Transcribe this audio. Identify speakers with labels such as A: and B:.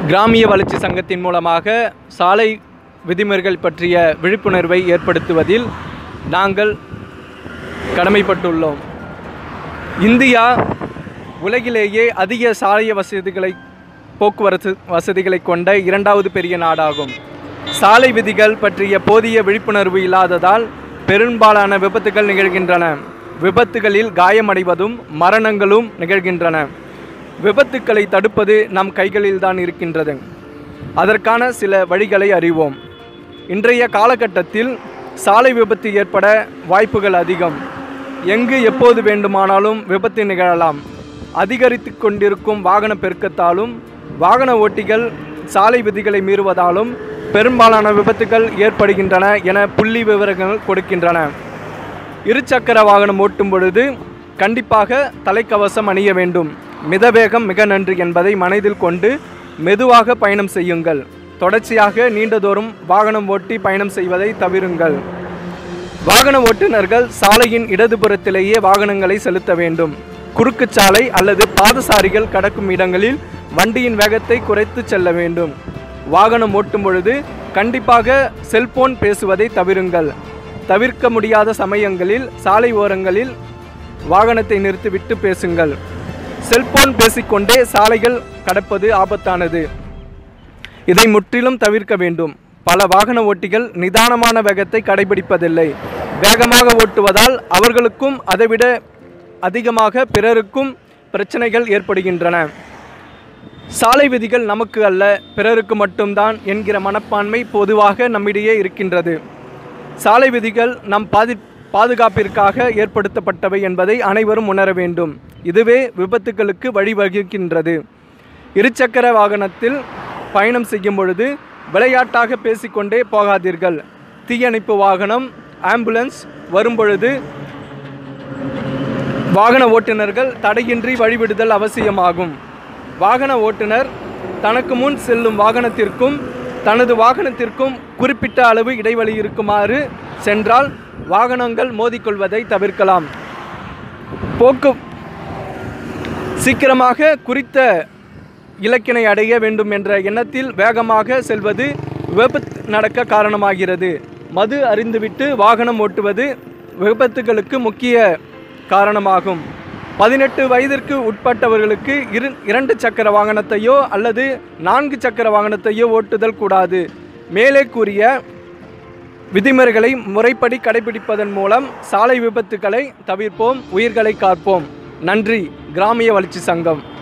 A: கிராமிய வளர்ச்சி சங்கத்தின் மூலமாக சாலை விதிமுறைகள் பற்றிய விழிப்புணர்வை ஏற்படுத்துவதில் நாங்கள் கடமைப்பட்டுள்ளோம் இந்தியா உலகிலேயே அதிக சாலை வசதிகளை போக்குவரத்து வசதிகளை கொண்ட இரண்டாவது பெரிய நாடாகும் சாலை விதிகள் பற்றிய போதிய விழிப்புணர்வு இல்லாததால் பெரும்பாலான விபத்துகள் நிகழ்கின்றன விபத்துகளில் காயமடைவதும் மரணங்களும் நிகழ்கின்றன விபத்துக்களை தடுப்பது நம் கைகளில்தான் இருக்கின்றது அதற்கான சில வழிகளை அறிவோம் இன்றைய காலகட்டத்தில் சாலை விபத்து ஏற்பட வாய்ப்புகள் அதிகம் எங்கு எப்போது வேண்டுமானாலும் விபத்து நிகழலாம் அதிகரித்து கொண்டிருக்கும் வாகன பெருக்கத்தாலும் வாகன ஓட்டிகள் சாலை விதிகளை மீறுவதாலும் பெரும்பாலான விபத்துகள் ஏற்படுகின்றன என புள்ளி விவரங்கள் கொடுக்கின்றன இருசக்கர வாகனம் ஓட்டும் பொழுது கண்டிப்பாக தலைக்கவசம் அணிய வேண்டும் மிதவேகம் மிக நன்று என்பதை மனதில் கொண்டு மெதுவாக பயணம் செய்யுங்கள் தொடர்ச்சியாக நீண்ட தூரம் வாகனம் ஓட்டி பயணம் செய்வதை தவிருங்கள் வாகன ஓட்டுநர்கள் சாலையின் இடதுபுறத்திலேயே வாகனங்களை செலுத்த வேண்டும் குறுக்கு சாலை அல்லது பாதசாரிகள் கடக்கும் இடங்களில் வண்டியின் வேகத்தை குறைத்து செல்ல வேண்டும் வாகனம் ஓட்டும் பொழுது கண்டிப்பாக செல்போன் பேசுவதை தவிருங்கள் தவிர்க்க முடியாத சமயங்களில் சாலை ஓரங்களில் வாகனத்தை நிறுத்திவிட்டு பேசுங்கள் செல்போன் பேசிக்கொண்டே சாலைகள் கடப்பது ஆபத்தானது இதை முற்றிலும் தவிர்க்க வேண்டும் பல வாகன ஓட்டிகள் நிதானமான வேகத்தை கடைபிடிப்பதில்லை வேகமாக ஓட்டுவதால் அவர்களுக்கும் அதைவிட அதிகமாக பிறருக்கும் பிரச்சனைகள் ஏற்படுகின்றன சாலை விதிகள் நமக்கு அல்ல பிறருக்கு மட்டும்தான் என்கிற மனப்பான்மை பொதுவாக நம்மிடையே இருக்கின்றது சாலை விதிகள் நம் பாதி பாதுகாப்பிற்காக ஏற்படுத்தப்பட்டவை என்பதை அனைவரும் உணர வேண்டும் இதுவே விபத்துகளுக்கு வழிவகுக்கின்றது இருசக்கர வாகனத்தில் பயணம் செய்யும் பொழுது விளையாட்டாக பேசிக்கொண்டே போகாதீர்கள் தீயணைப்பு வாகனம் ஆம்புலன்ஸ் வரும்பொழுது வாகன ஓட்டுநர்கள் தடையின்றி வழிவிடுதல் அவசியமாகும் வாகன ஓட்டுநர் தனக்கு முன் செல்லும் வாகனத்திற்கும் தனது வாகனத்திற்கும் குறிப்பிட்ட அளவு இடைவெளி இருக்குமாறு சென்றால் வாகனங்கள் மோதிக்கொள்வதை தவிர்க்கலாம் போக்கு சீக்கிரமாக குறித்த இலக்கினை அடைய வேண்டும் என்ற எண்ணத்தில் வேகமாக செல்வது விபத்து நடக்க காரணமாகிறது மது அறிந்துவிட்டு வாகனம் ஓட்டுவது விபத்துகளுக்கு முக்கிய காரணமாகும் பதினெட்டு வயதிற்கு உட்பட்டவர்களுக்கு இரு இரண்டு சக்கர வாகனத்தையோ அல்லது நான்கு சக்கர வாகனத்தையோ ஓட்டுதல் கூடாது மேலே கூறிய விதிமுறைகளை முறைப்படி கடைபிடிப்பதன் மூலம் சாலை விபத்துக்களை தவிர்ப்போம் உயிர்களை காப்போம் நன்றி கிராமிய வளர்ச்சி சங்கம்